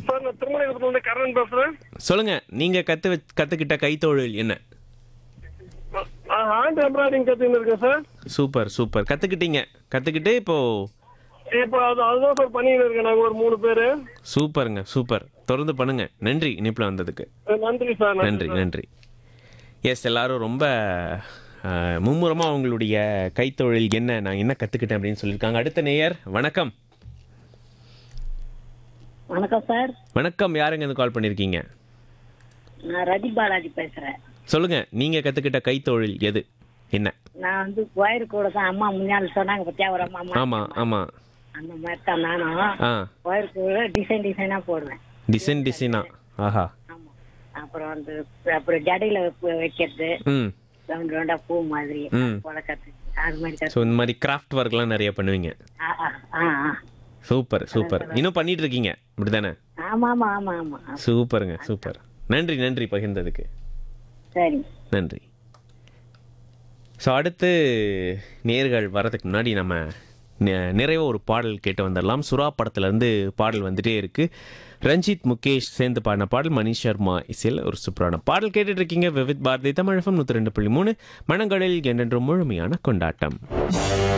Sir நான் திருமணத்துலேருந்து கரண் பேசுறேன் சொல்லுங்க நீங்க கத்து வச்- கத்துக்கிட்ட கைத்தொழில் என்ன ஹேண்ட் எம்ப்ராய்டிங் கற்றுன்னு இருக்கேன் சார் சூப்பர் சூப்பர் கத்துக்கிட்டீங்க கத்துக்கிட்டு இப்போ இப்போ அது அதுதான் சார் பண்ணின்னு இருக்கேன் நாங்கள் ஒரு மூணு பேர் சூப்பருங்க சூப்பர் தொடர்ந்து பண்ணுங்க நன்றி இனிப்புல வந்ததுக்கு நன்றி சார் நன்றி நன்றி எஸ் எல்லாரும் ரொம்ப அஹ், மும்முரமா அவங்களுடைய கைத்தொழில் என்ன நான் என்ன கத்துக்கிட்டேன் அப்படின்னு சொல்லியிருக்காங்க அடுத்த நேயர் வணக்கம் வணக்கம் சார் வணக்கம் யாருங்க இருந்து கால் பண்ணியிருக்கீங்க நான் ரதி பாலாஜி பேசுறேன் சொல்லுங்க நீங்க கத்துக்கிட்ட கைத்தொழில் எது என்ன நான் வந்து ஒயர் கூட தான் அம்மா முன்னாடி சொன்னாங்க பத்தியா ஒரு அம்மா அம்மா ஆமா ஆமா அந்த மாதிரி தான் நானும் ஆ ஒயர் கூட டிசைன் டிசைனா போடுவேன் டிசைன் டிசைனா ஆஹா ஆமா அப்புறம் வந்து அப்புறம் ஜடையில வைப்ப- வைக்கிறது ம் ரவுண்ட் ரவுண்டா பூ மாதிரி ம். போல கத்து அது மாதிரி கத்து ஸோ இந்த மாதிரி கிராஃப்ட் ஒர்க்லாம் நிறைய பண்ணுவீங்க ஆ, ஆ, ஆ, ஆ. சூப்பர் சூப்பர் இன்னும் பண்ணிட்டு இருக்கீங்க அப்படிதானே ஆமா ஆமா ஆமா ஆமா சூப்பருங்க சூப்பர் நன்றி நன்றி பகிர்ந்ததுக்கு சரி நன்றி ஸோ அடுத்து நேர்கள் வரதுக்கு முன்னாடி நம்ம நி- நிறைவா ஒரு பாடல் கேட்டு வந்துடலாம் சுறா படத்துலேருந்து பாடல் வந்துட்டே இருக்கு ரஞ்சித் முகேஷ் சேர்ந்து பாடின பாடல் மணிஷ் சர்மா இசையில் ஒரு சூப்பரான பாடல் கேட்டுட்டு இருக்கீங்க விவித் பாரதி தமிழகம் நூற்றி ரெண்டு புள்ளி மூணு மனங்களில் என்றென்றும் முழுமையான கொண்டாட்டம்